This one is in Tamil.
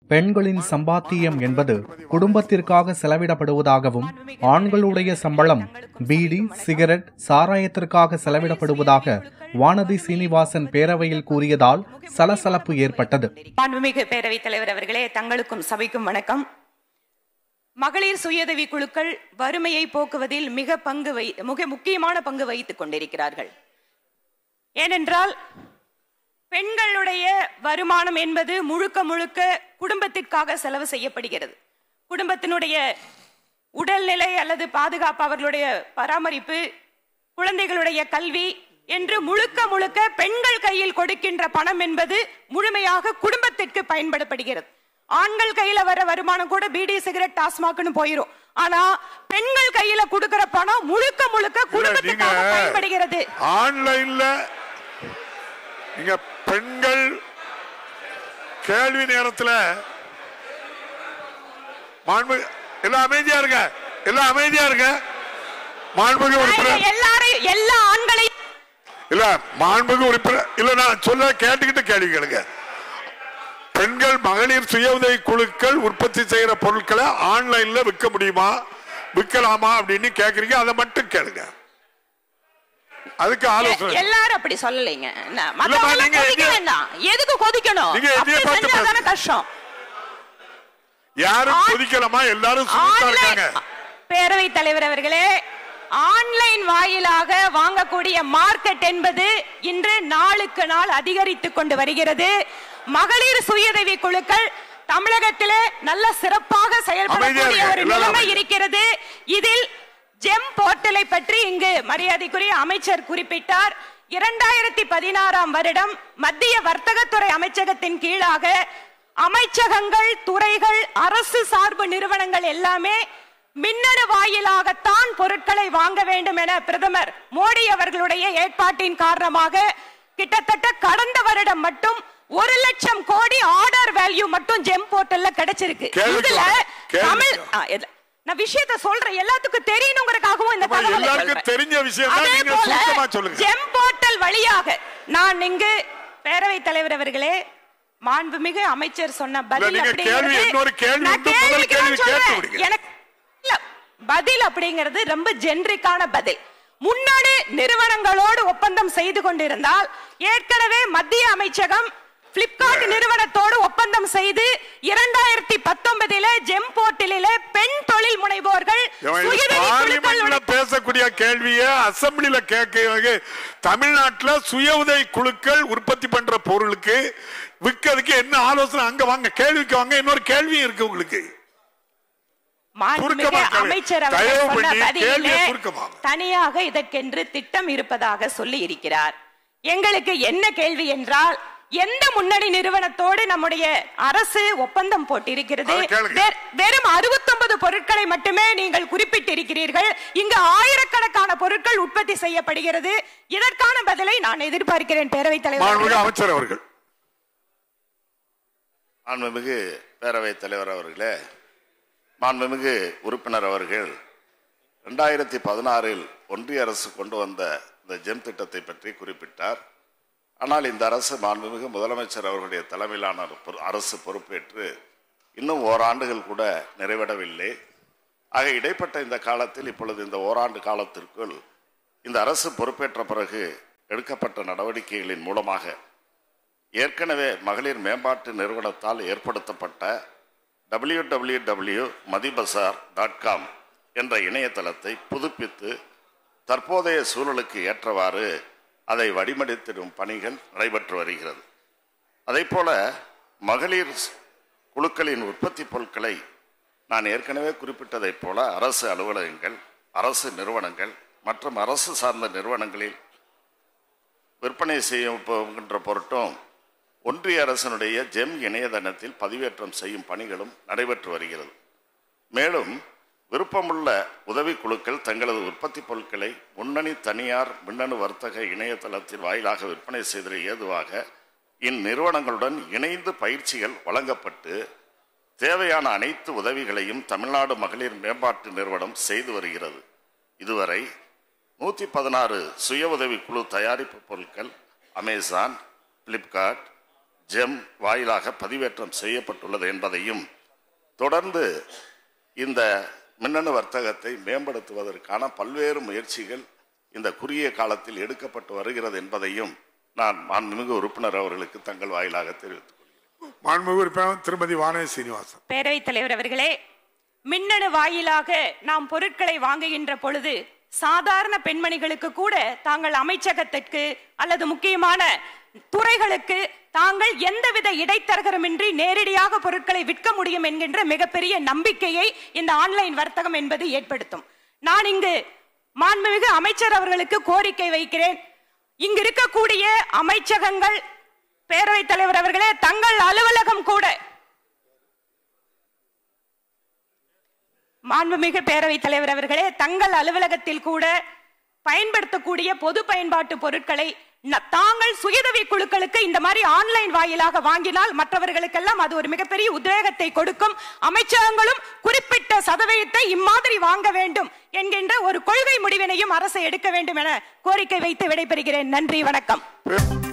பெண்களின் சம்பாத்தியம் என்பது குடும்பத்திற்காக செலவிடப்படுவதாகவும் ஆண்களுடைய சம்பளம் பீடி சிகரெட் சாராயத்திற்காக செலவிடப்படுவதாக வானதி சீனிவாசன் பேரவையில் கூறியதால் சலசலப்பு ஏற்பட்டது மாண்புமிகு பேரவைத் தலைவர் அவர்களே தங்களுக்கும் சபைக்கும் வணக்கம் மகளிர் சுயதவி குழுக்கள் வறுமையை போக்குவதில் மிக பங்கு வை மிக முக்கியமான பங்கு வகித்துக் கொண்டிருக்கிறார்கள் ஏனென்றால் பெண்களுடைய வருமானம் என்பது முழுக்க முழுக்க குடும்பத்திற்காக செலவு செய்யப்படுகிறது குடும்பத்தினுடைய உடல்நிலை அல்லது பாதுகாப்பு அவர்களுடைய பராமரிப்பு குழந்தைகளுடைய கல்வி என்று முழுக்க முழுக்க பெண்கள் கையில் கொடுக்கின்ற பணம் என்பது முழுமையாக குடும்பத்திற்கு பயன்படப்படுகிறது ஆண்கள் கையில வர வருமானம் கூட பீடி சிகரெட் டாஸ்மாக்னு போயிரும் ஆனா பெண்கள் கையில கொடுக்கிற பணம் முழுக்க முழுக்க குடும்பத்துக்காக நீங்க- பயன்படுகிறது ஆன்லைன்ல நீங்க பெண்கள் கேள்வி நேரத்துல மாண்பு எல்லாம் அமைதியா இருங்க எல்லாம் அமைதியா இருங்க மாண்புமிகு உறுப்பினர் எல்லாரையும் எல்லா ஆண்களையும் இல்ல மாண்புமிகு உறுப்பினர் இல்ல நான் சொல்ல கேட்டுக்கிட்டு கேள்வி கேளுங்க பெண்கள் மகளிர் சுய உதவி குழுக்கள் உற்பத்தி செய்யற பொருட்களை ஆன்லைன்ல விற்க முடியுமா விற்கலாமா அப்படின்னு கேக்குறீங்க அதை மட்டும் கேளுங்க அதுக்கு ஆலோசனை எல்லாரும் அப்படி சொல்லலைங்க என்ன, இல்லம்மா, மத்தவங்க நீங்க கொதிக்க எதையோ- வேண்டாம் எதுக்கு கொதிக்கணும் நீங்க எதையோ அப்படி பார்த்து செஞ்சா தானே பேசுங்க. கஷ்டம் யாரும் ஆன்- கொதிக்கலாமா எல்லாரும் சுத்தா ஆன்லைன் இருக்காங்க பேரவைத் தலைவர் அவர்களே ஆன்லைன் வாயிலாக வாங்கக்கூடிய மார்க்கெட் என்பது இன்று நாளுக்கு நாள் அதிகரித்துக் கொண்டு வருகிறது மகளிர் சுயதவி குழுக்கள் தமிழகத்திலே நல்ல சிறப்பாக செயல்படக்கூடிய அமைதியா ஒரு இருங்க, நிலைமை எல்லாரும் இருக்கிறது இதில் ஜெம் போர்ட்டலை பற்றி இங்கு மரியாதைக்குரிய அமைச்சர் குறிப்பிட்டார் இரண்டாயிரத்தி பதினாறாம் வருடம் மத்திய வர்த்தகத்துறை அமைச்சகத்தின் கீழாக அமைச்சகங்கள் துறைகள் அரசு சார்பு நிறுவனங்கள் எல்லாமே மின்னணு வாயிலாகத்தான் பொருட்களை வாங்க வேண்டும் என பிரதமர் மோடி அவர்களுடைய ஏற்பாட்டின் காரணமாக கிட்டத்தட்ட கடந்த வருடம் மட்டும் ஒரு லட்சம் கோடி ஆர்டர் வேல்யூ மட்டும் ஜெம் போர்ட்டல்ல கிடைச்சிருக்கு கேள்விக்கு இதுல வாங்க. கேள்விக்கு தமிழ் வாங்க. ஆ, இல்ல. நான் விஷயத்த சொல்றேன் எல்லாத்துக்கும் தெரியணுங்கிறதுக்காகவும் இந்த அப்ப தகவலை எல்லாருக்கும் சொல்றேன். தெரிஞ்ச விஷயம் தான் அதே நீங்க போல சுருக்கமா சொல்லுங்க. ஜெம் போர்ட்டல் வழியாக நான் இங்கு பேரவைத் தலைவர் அவர்களே மாண்புமிகு அமைச்சர் சொன்ன பதில் நீங்க அப்படிங்கிறது- கேள்வி, இன்னொரு கேள்வி நான் உண்டு, முதல் கேள்விக்கு கேள்வி தான் சொல்றேன். கேட்டு விடுங்க. எனக்கு இல்ல, பதில் அப்படிங்கிறது ரொம்ப ஜென்ரிக்கான பதில் முன்னணி நிறுவனங்களோடு ஒப்பந்தம் செய்து கொண்டிருந்தால் ஏற்கனவே மத்திய அமைச்சகம் பிளிப்கார்ட் நிறுவனத்தோடு ஒப்பந்தம் செய்து இரண்டாயிரத்தி பத்தொன்பதிலே ஜெம் போர்ட்டலிலே பெண் தொழில் முனைவோர்கள் இவன் இது சுயதவி பார்லிமெண்ட்ல குழுக்களுடைய பேசக்கூடிய கேள்விய அசம்பிளில கேட்க தமிழ்நாட்டுல சுய உதவி குழுக்கள் உற்பத்தி பண்ற பொருளுக்கு விற்கிறதுக்கு என்ன ஆலோசனை அங்க வாங்க கேள்விக்கு வாங்க இன்னொரு கேள்வி இருக்கு உங்களுக்கு மாண்புமிகு சுருக்கமா கேளு. அமைச்சர் அவர்கள் தயவு சொன்ன பண்ணி பதிலிலே கேள்வியை சுருக்கமாக. தனியாக இதற்கென்று திட்டம் இருப்பதாக சொல்லி இருக்கிறார் எங்களுக்கு என்ன கேள்வி என்றால் எந்த முன்னணி நிறுவனத்தோடு நம்முடைய அரசு ஒப்பந்தம் போட்டிருக்கிறது அதை கேளுங்க. வெ- வெறும் 69 பொருட்களை மட்டுமே நீங்கள் குறிப்பிட்டிருக்கிறீர்கள் இங்கு ஆயிரக்கணக்கான பொருட்கள் உற்பத்தி செய்யப்படுகிறது இதற்கான பதிலை நான் எதிர்பார்க்கிறேன் பேரவைத் தலைவர் மாண்புமிகு அவர்களே. அமைச்சர் அவர்கள் மாண்புமிகு பேரவைத் தலைவர் அவர்களே மாண்புமிகு உறுப்பினர் அவர்கள் ரெண்டாயிரத்தி பதினாறில் ஒன்றிய அரசு கொண்டு வந்த இந்த ஜெம் திட்டத்தை பற்றி குறிப்பிட்டார் ஆனால் இந்த அரசு மாண்புமிகு முதலமைச்சர் அவர்களுடைய தலைமையிலான ஒரு பொறு- அரசு பொறுப்பேற்று இன்னும் ஓராண்டுகள் கூட நிறைவடவில்லை ஆக இடைப்பட்ட இந்த காலத்தில் இப்பொழுது இந்த ஓராண்டு காலத்திற்குள் இந்த அரசு பொறுப்பேற்ற பிறகு எடுக்கப்பட்ட நடவடிக்கைகளின் மூலமாக ஏற்கனவே மகளிர் மேம்பாட்டு நிறுவனத்தால் ஏற்படுத்தப்பட்ட W W W Mathibazaar dot com என்ற இணையதளத்தை புதுப்பித்து தற்போதைய சூழலுக்கு ஏற்றவாறு அதை வடிவமைத்திடும் பணிகள் நடைபெற்று வருகிறது அதேபோல மகளிர் குழுக்களின் உற்பத்தி பொருட்களை நான் ஏற்கனவே குறிப்பிட்டதைப் போல அரசு அலுவலகங்கள் அரசு நிறுவனங்கள் மற்றும் அரசு சார்ந்த நிறுவனங்களில் விற்பனை செய்யப்படுகின்ற பொருட்டும் ஒன்றிய அரசினுடைய ஜெம் இணையதளத்தில் பதிவேற்றம் செய்யும் பணிகளும் நடைபெற்று வருகிறது மேலும் விருப்பமுள்ள உதவிக்குழுக்கள் தங்களது உற்பத்தி பொருட்களை முன்னணி தனியார் மின்னணு வர்த்தக இணையதளத்தின் வாயிலாக விற்பனை செய்திட ஏதுவாக இந்நிறுவனங்களுடன் இணைந்து பயிற்சிகள் வழங்கப்பட்டு தேவையான அனைத்து உதவிகளையும் தமிழ்நாடு மகளிர் மேம்பாட்டு நிறுவனம் செய்து வருகிறது இதுவரை நூற்றி பதினாறு சுய உதவி குழு தயாரிப்பு பொருட்கள் அமேசான் பிளிப்கார்ட் ஜெம் வாயிலாக பதிவேற்றம் செய்யப்பட்டுள்ளது என்பதையும் தொடர்ந்து இந்த மின்னணு வர்த்தகத்தை மேம்படுத்துவதற்கான பல்வேறு முயற்சிகள் இந்த குறுகிய காலத்தில் எடுக்கப்பட்டு வருகிறது என்பதையும் நான் மாண்புமிகு உறுப்பினர் அவர்களுக்கு தங்கள் வாயிலாக தெரிவித்துக் கொள்கிறேன் மாண்புமிகு உறுப்பினர் திருமதி வானதி சீனிவாசன் பேரவைத் தலைவர் அவர்களே மின்னணு வாயிலாக நாம் பொருட்களை வாங்குகின்ற பொழுது சாதாரண பெண்மணிகளுக்கு கூட தாங்கள் அமைச்சகத்திற்கு அல்லது முக்கியமான துறைகளுக்கு தாங்கள் எந்தவித இடைத்தரகரமின்றி நேரடியாக பொருட்களை விற்க முடியும் என்கின்ற மிகப்பெரிய நம்பிக்கையை இந்த ஆன்லைன் வர்த்தகம் என்பது ஏற்படுத்தும் நான் இங்கு மாண்புமிகு அமைச்சர் அவர்களுக்கு கோரிக்கை வைக்கிறேன் இங்கு இருக்கக்கூடிய அமைச்சகங்கள் பேரவைத் தலைவர் அவர்களே தங்கள் அலுவலகம் கூட மாண்புமிகு பேரவைத் தலைவர் அவர்களே தங்கள் அலுவலகத்தில் கூட பயன்படுத்தக்கூடிய பொது பயன்பாட்டு பொருட்களை ந- தாங்கள் சுயதவி குழுக்களுக்கு இந்த மாதிரி ஆன்லைன் வாயிலாக வாங்கினால் மற்றவர்களுக்கெல்லாம் அது ஒரு மிகப்பெரிய உத்வேகத்தை கொடுக்கும் அமைச்சகங்களும் குறிப்பிட்ட சதவீதத்தை இம்மாதிரி வாங்க வேண்டும் என்கின்ற ஒரு கொள்கை முடிவினையும் அரசு எடுக்க வேண்டும் என கோரிக்கை வைத்து விடைபெறுகிறேன் நன்றி வணக்கம்